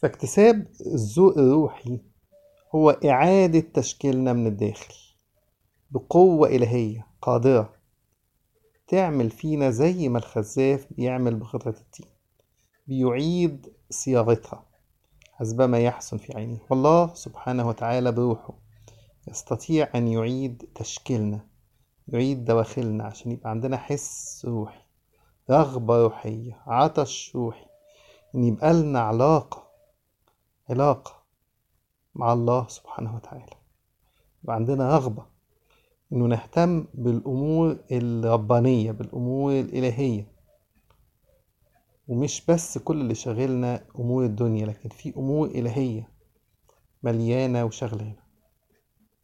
فاكتساب الذوق الروحي هو إعادة تشكيلنا من الداخل بقوة إلهية قادرة تعمل فينا زي ما الخزاف بيعمل بقطعة الطين بيعيد صياغتها حسب ما يحسن في عينه والله سبحانه وتعالى بروحه يستطيع أن يعيد تشكيلنا يعيد دواخلنا عشان يبقى عندنا حس روحي رغبة روحية عطش روحي إن يبقى لنا علاقة علاقة مع الله سبحانه وتعالى يبقى عندنا رغبة إنه نهتم بالأمور الربانية بالأمور الإلهية ومش بس كل اللي شاغلنا أمور الدنيا لكن في أمور إلهية مليانة وشغلانة